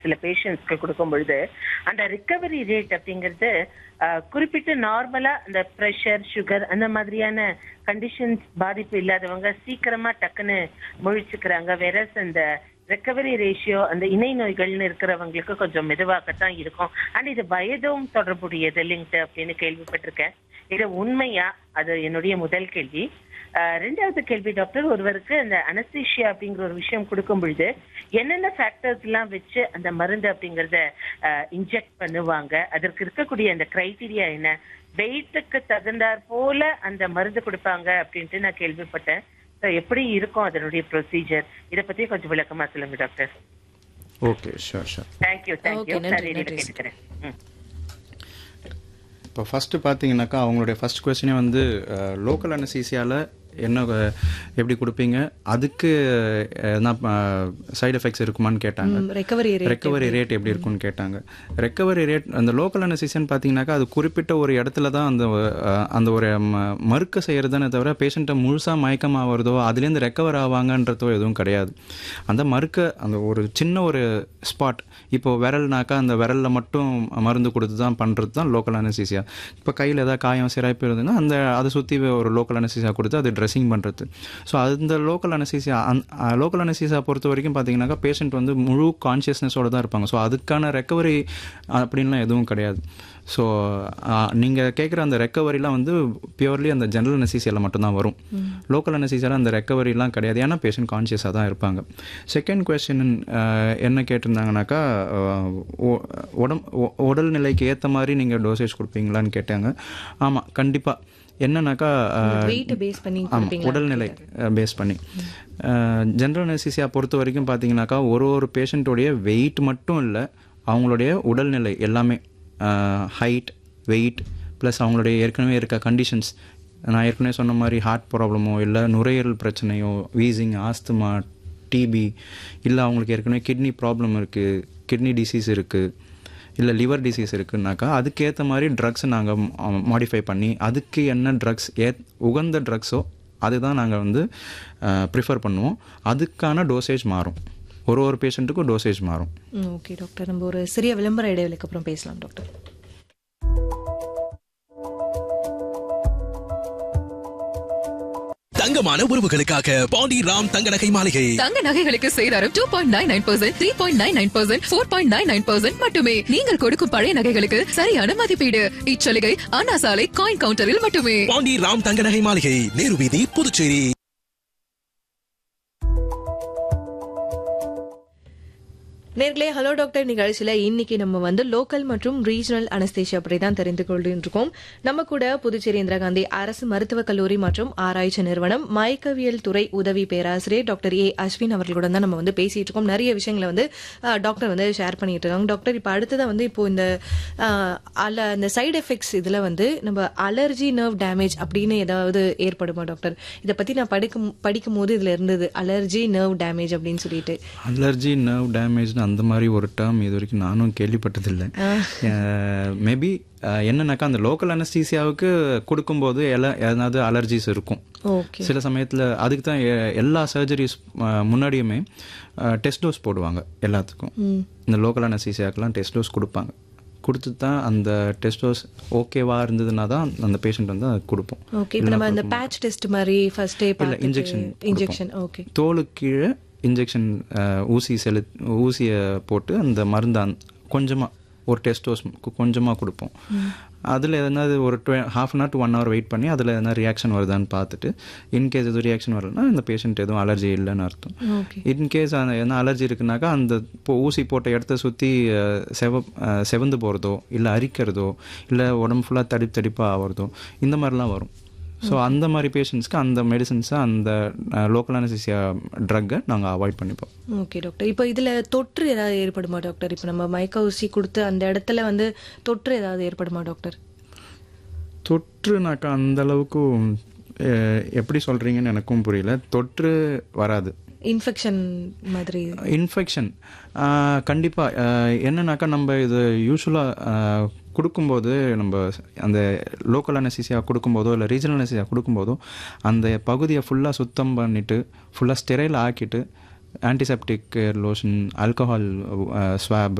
சில பேஷண்ட்ஸ்க்கு கொடுக்கும் பொழுது அந்த ரிகவரி ரேட் அப்படிங்கிறது அஹ், குறிப்பிட்ட நார்மலா அந்த ப்ரெஷர் சுகர் அந்த மாதிரியான கண்டிஷன்ஸ் பாதிப்பு இல்லாதவங்க சீக்கிரமா டக்குன்னு முழிச்சுக்கிறாங்க வேற அந்த ரெக்கவரி ரேஷியோ அந்த இணை நோய்கள்னு இருக்கிறவங்களுக்கு கொஞ்சம் மெதுவாகத்தான் இருக்கும் அண்ட் இது வயதும் தொடர்புடையது லிங்க்டு அப்படின்னு கேள்விப்பட்டிருக்கேன் இது உண்மையா அது என்னுடைய முதல் கேள்வி அஹ், ரெண்டாவது கேள்வி டாக்டர் ஒருவருக்கு அந்த அனஸ்தீஷியா அப்படிங்கிற ஒரு விஷயம் கொடுக்கும் பொழுது என்னென்ன ஃபேக்டர்ஸ் எல்லாம் வச்சு அந்த மருந்து அப்படிங்கறத இன்ஜெக்ட் பண்ணுவாங்க அதற்கு இருக்கக்கூடிய அந்த கிரைட்டீரியா என்ன வெயிட்டுக்கு தகுந்தாற் போல அந்த மருந்து கொடுப்பாங்க அப்படின்ட்டு நான் கேள்விப்பட்டேன் So, எப்படி இருக்கும் அதனுடைய ப்ரொசீஜர் இத பத்தி கொஞ்சம் விளக்கமா சொல்லுங்க doctor okay sure sure thank you thank you Okay, நன்றி, நான் ரெடியில நன்றி. கேட்டுக்கிறேன் ம். இப்போ ஃபஸ்ட்டு பார்த்தீங்கன்னாக்கா அவங்களுடைய ஃபர்ஸ்ட் கொஸ்டினே வந்து லோக்கல் அனசீசியாவில் என்ன அஹ், எப்படி கொடுப்பீங்க அதுக்கு எதனா சைடு எஃபெக்ட்ஸ் இருக்குமான்னு கேட்டாங்க ரெக்கவரி ரேட் ரெக்கவரி ரேட் எப்படி இருக்கும்னு கேட்டாங்க ரெக்கவரி ரேட் அந்த லோக்கல் அனசிஷன் பார்த்தீங்கன்னாக்கா அது குறிப்பிட்ட ஒரு இடத்துல தான் அந்த அஹ், அந்த ஒரு ம- மறுக்க செய்யறதுன்னு தவிர பேஷண்ட்டை முழுசாக மயக்கமாக வருதோ அதுலேருந்து ரெக்கவர் ஆவாங்கன்றதோ எதுவும் கிடையாது அந்த மறுக்க அந்த ஒரு சின்ன ஒரு ஸ்பாட் இப்போ விரல்னாக்கா அந்த விரலில் மட்டும் மருந்து கொடுத்து தான் பண்ணுறது தான் லோக்கல் அனசிசியா இப்போ கையில் ஏதாவது காயம் சிராய்ப்பு இருந்ததுன்னா அந்த அதை சுற்றி ஒரு லோக்கல் அனசிசியா கொடுத்து அது ட்ரெஸ்ஸிங் பண்ணுறது ஸோ அந்த லோக்கல் அனசிசியா லோக்கல் அனசிசியா பொறுத்த வரைக்கும் பார்த்தீங்கன்னாக்கா பேஷண்ட் வந்து முழு கான்ஷியஸ்னஸோட தான் இருப்பாங்க ஸோ அதுக்கான ரெக்கவரி அப்படின்லாம் எதுவும் கிடையாது ஸோ நீங்கள் கேட்குற அந்த ரெக்கவரிலாம் வந்து பியூர்லி அந்த ஜென்ரல் அனசிசியாவில் மட்டும்தான் வரும் லோக்கல் அனசிசியாவில் அந்த ரெக்கவரிலாம் கிடையாது ஏன்னா பேஷண்ட் கான்ஷியஸாக தான் இருப்பாங்க செகண்ட் கொஸ்டின் என்ன கேட்டிருந்தாங்கனாக்கா அஹ், உ- உடம் உ- உடல் நிலைக்கு ஏற்ற மாதிரி நீங்கள் டோசேஜ் கொடுப்பீங்களான்னு கேட்டாங்க ஆமாம் கண்டிப்பாக என்னன்னாக்கா அஹ், வெயிட் பேஸ் பண்ணி ஆமாம் கொடுப்பீங்களா உடல்நிலை பேஸ் பண்ணி ஜென்ரல் அனசிசியா பொறுத்த வரைக்கும் பார்த்தீங்கன்னாக்கா ஒரு ஒரு பேஷண்ட்டோடைய வெயிட் மட்டும் இல்லை அவங்களுடைய உடல்நிலை எல்லாமே ஹைட் வெயிட் ப்ளஸ் அவங்களுடைய ஏற்கனவே இருக்க கண்டிஷன்ஸ் நான் ஏற்கனவே சொன்ன மாதிரி ஹார்ட் ப்ராப்ளமோ இல்லை நுரையீரல் பிரச்சனையோ வீசிங் ஆஸ்துமா டிபி இல்லை அவங்களுக்கு ஏற்கனவே கிட்னி ப்ராப்ளம் இருக்குது கிட்னி டிசீஸ் இருக்குது இல்லை லிவர் டிசீஸ் இருக்குன்னாக்கா அதுக்கேற்ற மாதிரி ட்ரக்ஸ் நாங்கள் மாடிஃபை பண்ணி அதுக்கு என்ன ட்ரக்ஸ் ஏ உகந்த ட்ரக்ஸோ அதுதான் நாங்கள் வந்து ப்ரிஃபர் பண்ணுவோம் அதுக்கான டோசேஜ் மாறும் ஒரு ஒரு பேஷண்ட்டுக்கும் டோசேஜ் மாறும் ஓகே டாக்டர் நம்ம ஒரு சிறிய விளம்பர இடைவெளிக்கு அப்புறம் பேசலாம் டாக்டர் தங்கமான உறவுகளுக்காக பாண்டி ராம் தங்க நகை மாளிகை தங்க நகைகளுக்கு சேதாரம் two point nine nine percent three point nine nine percent four point nine nine percent மட்டுமே நீங்கள் கொடுக்கும் பழைய நகைகளுக்கு சரியான மதிப்பீடு இச்சலுகை அண்ணா சாலை காயின் கவுண்டரில் மட்டுமே பாண்டி ராம் தங்க நகை மாளிகை நேரு வீதி புதுச்சேரி நேர்களே ஹலோ டாக்டர் நிகழ்ச்சியில இன்னைக்கு நம்ம வந்து லோக்கல் மற்றும் ரீஜனல் அனஸ்தேஷியா பற்றி தான் தெரிந்து கொண்டிருக்கோம் நம்ம கூட புதுச்சேரி இந்திரா காந்தி அரசு மருத்துவக் கல்லூரி மற்றும் ஆராய்ச்சி நிறுவனம் மயக்கவியல் துறை உதவி பேராசிரியர் டாக்டர் ஏ அஸ்வின் அவர்களுடன் தான் நம்ம வந்து பேசிட்டு இருக்கோம் நிறைய விஷயங்களை வந்து அஹ், டாக்டர் வந்து ஷேர் பண்ணிட்டு இருக்காங்க டாக்டர் இப்போ அடுத்ததா வந்து இப்போ இந்த அஹ், அல இந்த சைடு எஃபெக்ட்ஸ் இதுல வந்து நம்ம அலர்ஜி நர்வ் டேமேஜ் அப்படின்னு ஏதாவது ஏற்படுமா டாக்டர் இதை பத்தி நான் படிக்கும் படிக்கும் போது இதுல இருந்தது அலர்ஜி நர்வ் டேமேஜ் அப்படின்னு சொல்லிட்டு அலர்ஜி நர்வ் டேமேஜ்னு அந்த மாதிரி ஒரு டேர்ம் இது வரைக்கும் நானும் கேள்விப்பட்டதில்லை மேபி என்னன்னாக்கா அந்த லோக்கல் அனஸ்தீசியாவுக்கு கொடுக்கும்போது எல்லா ஏதாவது அலர்ஜிஸ் இருக்கும் ஓகே சில சமயத்தில் அதுக்கு தான் எ- எல்லா சர்ஜரிஸ் முன்னாடியுமே டெஸ்ட் டோஸ் போடுவாங்க எல்லாத்துக்கும் இந்த லோக்கல் அனஸ்தீசியாக்கெல்லாம் டெஸ்ட் டோஸ் கொடுப்பாங்க கொடுத்து தான் அந்த டெஸ்ட் டோஸ் ஓகேவா இருந்ததுன்னா தான் அந்த பேஷண்ட் வந்து அது கொடுப்போம் ஓகே இப்போ நம்ம இந்த பேட்ச் டெஸ்ட் மாதிரி ஃபர்ஸ்ட் டே இல்லை இன்ஜெக்ஷன் இன்ஜெக்ஷன் ஓகே தோலுக்கு கீழே இன்ஜெக்ஷன் ஊசி செலு ஊசியை போட்டு அந்த மருந்து அந்த கொஞ்சமாக ஒரு டெஸ்ட் டோஸ் கொஞ்சமாக கொடுப்போம் அதில் எதனாவது ஒரு டுவெ half an hour to one hour wait பண்ணி அதில் எதனா ரியாக்ஷன் வருதான்னு பார்த்துட்டு இன்கேஸ் எதுவும் ரியாக்ஷன் வரலன்னா இந்த பேஷண்ட் எதுவும் அலர்ஜி இல்லைன்னு அர்த்தம் ஓகே இன்கேஸ் அந்த என்ன அலர்ஜி இருக்குனாக்கா அந்த இப்போ ஊசி போட்ட இடத்த சுற்றி செவ அஹ், செவந்து போகிறதோ இல்லை அரிக்கிறதோ இல்லை உடம்பு ஃபுல்லாக தடிப்பு தடிப்பாக ஆகிறதோ இந்த மாதிரிலாம் வரும் ஸோ அந்த மாதிரி பேஷண்ட்ஸ்க்கு அந்த மெடிசன்ஸை அந்த லோக்கல் அனசிசியா ட்ரக்கை நாங்கள் அவாய்ட் பண்ணிப்போம் ஓகே டாக்டர் இப்போ இதுல தொற்று ஏதாவது ஏற்படுமா டாக்டர் இப்போ நம்ம மயக்க ஊசி கொடுத்து அந்த இடத்துல வந்து தொற்று ஏதாவது ஏற்படுமா டாக்டர் தொற்றுனாக்கா அந்த அளவுக்கு அஹ், எப்படி சொல்கிறீங்கன்னு எனக்கும் புரியல தொற்று வராது இன்ஃபெக்ஷன் மாதிரி இன்ஃபெக்ஷன் கண்டிப்பாக என்னன்னாக்கா நம்ம இது யூஸ்வலாக கொடுக்கும்போது நம்ம அந்த லோக்கல் அனசிசியா கொடுக்கும்போதோ இல்லை ரீஜனல் அனசிசியா கொடுக்கும்போதோ அந்த பகுதியை ஃபுல்லாக சுத்தம் பண்ணிவிட்டு ஃபுல்லாக ஸ்டெரைல் ஆக்கிட்டு ஆன்டிசெப்டிக் லோஷன் ஆல்கஹால் ஸ்வாப்